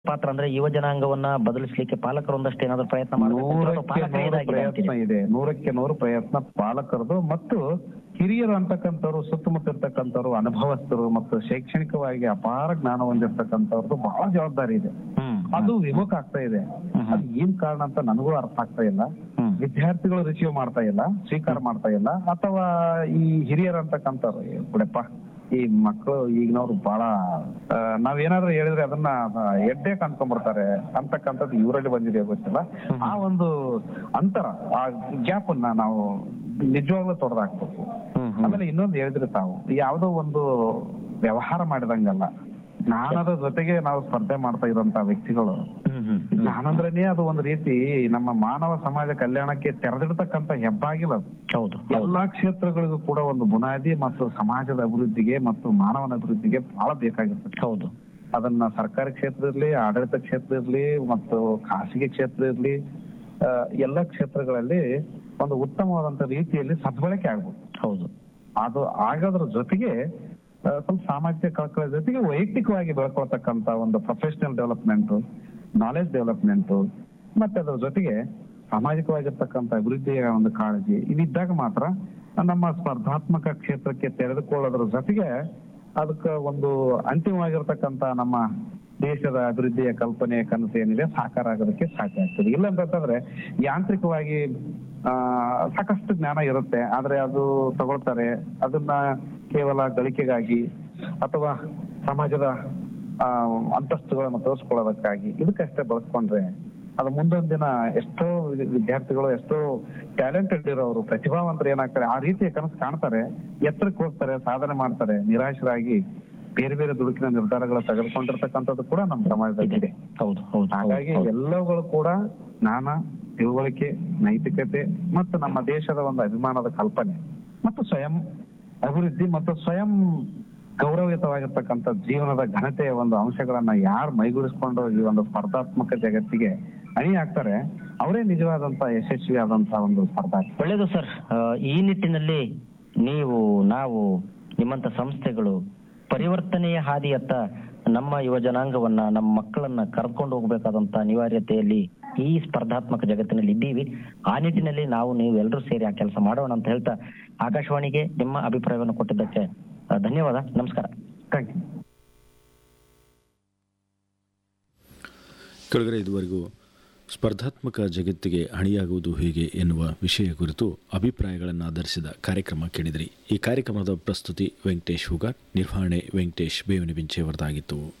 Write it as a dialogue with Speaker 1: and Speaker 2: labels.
Speaker 1: ಪಾತ್ರ ಅಂದ್ರೆ ಯುವ ಜನಾಂಗವನ್ನ ಬದಲಿಸಲಿಕ್ಕೆ ಪಾಲಕರು ಒಂದಷ್ಟು ಏನಾದ್ರು ಪ್ರಯತ್ನ ಮಾಡಬೇಕು ಅಥವಾ
Speaker 2: ನೂರಕ್ಕೆ
Speaker 1: ಪಾಲಕರೇ
Speaker 2: ನೂರು
Speaker 1: ಇದಾಗಿದೆ
Speaker 2: ಪ್ರಯತ್ನ
Speaker 1: ಅಂತೀರಿ?
Speaker 2: ಇದೆ ನೂರಕ್ಕೆ ನೂರು ಪ್ರಯತ್ನ ಪಾಲಕರದು ಮತ್ತು ಹಿರಿಯರು ಅಂತಕ್ಕಂಥವ್ರು ಸುತ್ತಮುತ್ತ ಇರ್ತಕ್ಕಂಥವ್ರು ಅನುಭವಸ್ಥರು ಮತ್ತು ಶೈಕ್ಷಣಿಕವಾಗಿ ಅಪಾರ ಜ್ಞಾನ ಹೊಂದಿರ್ತಕ್ಕಂಥವ್ರದ್ದು ಬಹಳ ಜವಾಬ್ದಾರಿ ಇದೆ
Speaker 1: ಹ್ಮ್
Speaker 2: ಅದು ವಿಮುಖ ಆಗ್ತಾ ಇದೆ
Speaker 1: ಹ್ಮ್.
Speaker 2: ಅದು ಏನ್ ಕಾರಣ ಅಂತ ನನಗೂ ಅರ್ಥ ಆಗ್ತಾ ಇಲ್ಲ
Speaker 1: ಹ್ಮ್.
Speaker 2: ವಿದ್ಯಾರ್ಥಿಗಳು ರಿಸೀವ್ ಮಾಡ್ತಾ ಇಲ್ಲ ಸ್ವೀಕಾರ ಮಾಡ್ತಾ ಇಲ್ಲ ಅಥವಾ ಈ ಹಿರಿಯರು ಅಂತಕ್ಕಂಥವ್ರು ಏ ಬಿಡಪ್ಪ ಈ ಮಕ್ಕಳು ಈಗಿನವ್ರು ಬಹಳ ಆ, ನಾವೇನಾದ್ರೂ ಹೇಳಿದ್ರೆ ಅದನ್ನ ಆ, ಎಡ್ಡೆ ಕಾಣ್ಕೊಂಡ್ಬಿಡ್ತಾರೆ ಅಂತಕ್ಕಂಥದ್ದು ಇವರಲ್ಲಿ ಬಂದಿದೆ ಗೊತ್ತಿಲ್ಲ ಆ ಒಂದು ಅಂತರ ಆ ಗ್ಯಾಪ್ ಅನ್ನ ನಾವು ನಿಜವಾಗ್ಲೂ ತೊಡೆದಾಕ್ಬೇಕು
Speaker 1: ಹ್ಮ್, ಹ್ಮ್.
Speaker 2: ಆಮೇಲೆ ಇನ್ನೊಂದು ಹೇಳಿದ್ರೆ ತಾವು ಯಾವುದೋ ಒಂದು ವ್ಯವಹಾರ ಮಾಡಿದಂಗಲ್ಲ ಜ್ಞಾನದ ಜೊತೆಗೆ ನಾವು ಸ್ಪರ್ಧೆ ಮಾಡ್ತಾ ಇರೋಂತ ವ್ಯಕ್ತಿಗಳು
Speaker 1: ಹ್ಮ್, ಹ್ಮ್, ಹ್ಮ್.
Speaker 2: ಜ್ಞಾನಂದ್ರನೇ ಅದು ಒಂದು ರೀತಿ ನಮ್ಮ ಮಾನವ ಸಮಾಜ ಕಲ್ಯಾಣಕ್ಕೆ ತೆರೆದಿಡ್ತಕ್ಕಂತ ಹೆಬ್ಬಾಗಿಲ ಅದು
Speaker 1: ಹೌದು ಹೌದು.
Speaker 2: ಎಲ್ಲಾ ಕ್ಷೇತ್ರಗಳಿಗೂ ಕೂಡ ಒಂದು ಬುನಾದಿ ಮತ್ತು ಸಮಾಜದ ಅಭಿವೃದ್ಧಿಗೆ ಮತ್ತು ಮಾನವನ ಅಭಿವೃದ್ಧಿಗೆ ಬಹಳ ಬೇಕಾಗಿರ್ತದೆ
Speaker 1: ಹೌದು
Speaker 2: ಅದನ್ನ ಸರ್ಕಾರಿ ಕ್ಷೇತ್ರ ಇರ್ಲಿ ಆಡಳಿತ ಕ್ಷೇತ್ರ ಇರ್ಲಿ ಮತ್ತು ಖಾಸಗಿ ಕ್ಷೇತ್ರ ಇರ್ಲಿ ಆ, ಎಲ್ಲ ಕ್ಷೇತ್ರಗಳಲ್ಲಿ ಒಂದು ಉತ್ತಮವಾದಂತ ರೀತಿಯಲ್ಲಿ ಸದ್ಬಳಕೆ ಆಗ್ಬೋದು
Speaker 1: ಹೌದು
Speaker 2: ಅದು ಆಗೋದ್ರ ಜೊತೆಗೆ ಆ, ಸ್ವಲ್ಪ ಸಾಮಾಜಿಕ ಕಳಕಳ ಜೊತೆಗೆ ವೈಯಕ್ತಿಕವಾಗಿ ಬೆಳ್ಕೊಳ್ತಕ್ಕಂತ ಒಂದು ಪ್ರೊಫೆಷನಲ್ ಡೆವಲಪ್ಮೆಂಟ್ ನಾಲೆಜ್ ಡೆವಲಪ್ಮೆಂಟ್ ಮತ್ತೆ ಅದ್ರ ಜೊತೆಗೆ ಸಾಮಾಜಿಕವಾಗಿರ್ತಕ್ಕಂಥ ಅಭಿವೃದ್ಧಿಯ ಒಂದು ಕಾಳಜಿ ಇದಿದ್ದಾಗ ಮಾತ್ರ ನಮ್ಮ ಸ್ಪರ್ಧಾತ್ಮಕ ಕ್ಷೇತ್ರಕ್ಕೆ ತೆರೆದುಕೊಳ್ಳೋದ್ರ ಜೊತೆಗೆ ಅದಕ್ಕೆ ಒಂದು ಅಂತಿಮವಾಗಿರ್ತಕ್ಕಂಥ ನಮ್ಮ ದೇಶದ ಅಭಿವೃದ್ಧಿಯ ಕಲ್ಪನೆ ಕನಸು ಏನಿದೆ ಸಾಕಾರ ಆಗೋದಕ್ಕೆ ಸಾಧ್ಯ ಆಗ್ತದೆ ಇಲ್ಲ ಅಂತಂದ್ರೆ ಯಾಂತ್ರಿಕವಾಗಿ ಆ ಸಾಕಷ್ಟು ಜ್ಞಾನ ಇರುತ್ತೆ ಆದ್ರೆ ಅದು ತಗೊಳ್ತಾರೆ ಅದನ್ನ ಕೇವಲ ಗಳಿಕೆಗಾಗಿ ಅಥವಾ ಸಮಾಜದ ಆ ಅಂತಸ್ತುಗಳನ್ನು ತೋರಿಸ್ಕೊಳ್ಳೋದಕ್ಕಾಗಿ ಇದಕ್ಕಷ್ಟೇ ಬಳಸ್ಕೊಂಡ್ರೆ ಅದು ಮುಂದೊಂದ್ ದಿನ ಎಷ್ಟೋ ವಿ- ವಿದ್ಯಾರ್ಥಿಗಳು ಎಷ್ಟೋ ಟ್ಯಾಲೆಂಟೆಡ್ ಇರೋರು ಪ್ರತಿಭಾವಂತರು ಏನಾಗ್ತಾರೆ ಆ ರೀತಿಯ ಕನಸು ಕಾಣ್ತಾರೆ ಎತ್ತರಕ್ಕೆ ಹೋಗ್ತಾರೆ ಸಾಧನೆ ಮಾಡ್ತಾರೆ ನಿರಾಶರಾಗಿ ಬೇರೆ ಬೇರೆ ದುಡುಕಿನ ನಿರ್ಧಾರಗಳು ತೆಗೆದುಕೊಂಡಿರ್ತಕ್ಕಂಥದ್ದು ಕೂಡ ನಮ್ಮ ಸಮಾಜದಲ್ಲಿ ಇದೆ
Speaker 1: ಹೌದು ಹೌದು
Speaker 2: ಹಾಗಾಗಿ
Speaker 1: ಹೌದು.
Speaker 2: ಎಲ್ಲವುಗಳು ಕೂಡ ಜ್ಞಾನ ತಿಳುವಳಿಕೆ ನೈತಿಕತೆ ಮತ್ತು ನಮ್ಮ ದೇಶದ ಒಂದು ಅಭಿಮಾನದ ಕಲ್ಪನೆ ಮತ್ತು ಸ್ವಯಂ ಅಭಿವೃದ್ಧಿ ಮತ್ತು ಸ್ವಯಂ ಗೌರವಯುತವಾಗಿರ್ತಕ್ಕಂಥ ಜೀವನದ ಘನತೆಯ ಒಂದು ಅಂಶಗಳನ್ನ ಯಾರು ಮೈಗೂಡಿಸ್ಕೊಂಡು ಈ ಒಂದು ಸ್ಪರ್ಧಾತ್ಮಕ ಜಗತ್ತಿಗೆ ಅಣಿ ಆಗ್ತಾರೆ ಅವರೇ ನಿಜವಾದಂತ ಯಶಸ್ವಿ ಆದಂತಹ ಒಂದು ಸ್ಪರ್ಧಾರ್ಥಿ
Speaker 1: ಒಳ್ಳೇದು ಸರ್ ಆ, ಈ ನಿಟ್ಟಿನಲ್ಲಿ ನೀವು ನಾವು ನಿಮ್ಮಂತ ಸಂಸ್ಥೆಗಳು ಪರಿವರ್ತನೆಯ ಹಾದಿಯತ್ತ ನಮ್ಮ ಯುವ ಜನಾಂಗವನ್ನ ನಮ್ಮ ಮಕ್ಕಳನ್ನ ಕರ್ಕೊಂಡು ಹೋಗ್ಬೇಕಾದಂತ ಅನಿವಾರ್ಯತೆಯಲ್ಲಿ ಈ ಸ್ಪರ್ಧಾತ್ಮಕ ಜಗತ್ತಿನಲ್ಲಿ ಇದ್ದೀವಿ ಆ ನಿಟ್ಟಿನಲ್ಲಿ ನಾವು ನೀವು ಎಲ್ಲರೂ ಸೇರಿ ಆ ಕೆಲಸ ಮಾಡೋಣ ಅಂತ ಹೇಳ್ತಾ ಆಕಾಶವಾಣಿಗೆ ನಿಮ್ಮ ಅಭಿಪ್ರಾಯವನ್ನು ಕೊಟ್ಟಿದ್ದಕ್ಕೆ ಆ, ಧನ್ಯವಾದ ನಮಸ್ಕಾರ
Speaker 2: ಥ್ಯಾಂಕ್ ಯು
Speaker 3: ಕೆಳಗಡೆ ಇದುವರೆಗೂ ಸ್ಪರ್ಧಾತ್ಮಕ ಜಗತ್ತಿಗೆ ಹಣಿಯಾಗುವುದು ಹೇಗೆ ಎನ್ನುವ ವಿಷಯ ಕುರಿತು ಅಭಿಪ್ರಾಯಗಳನ್ನು ಆಧರಿಸಿದ ಕಾರ್ಯಕ್ರಮ ಕೇಳಿದಿರಿ ಈ ಕಾರ್ಯಕ್ರಮದ ಪ್ರಸ್ತುತಿ ವೆಂಕಟೇಶ್ ಹುಗಾರ್ ನಿರ್ವಹಣೆ ವೆಂಕಟೇಶ್ ಬೇವಿನ ಬಿಂಚೆಯವರದಾಗಿತ್ತು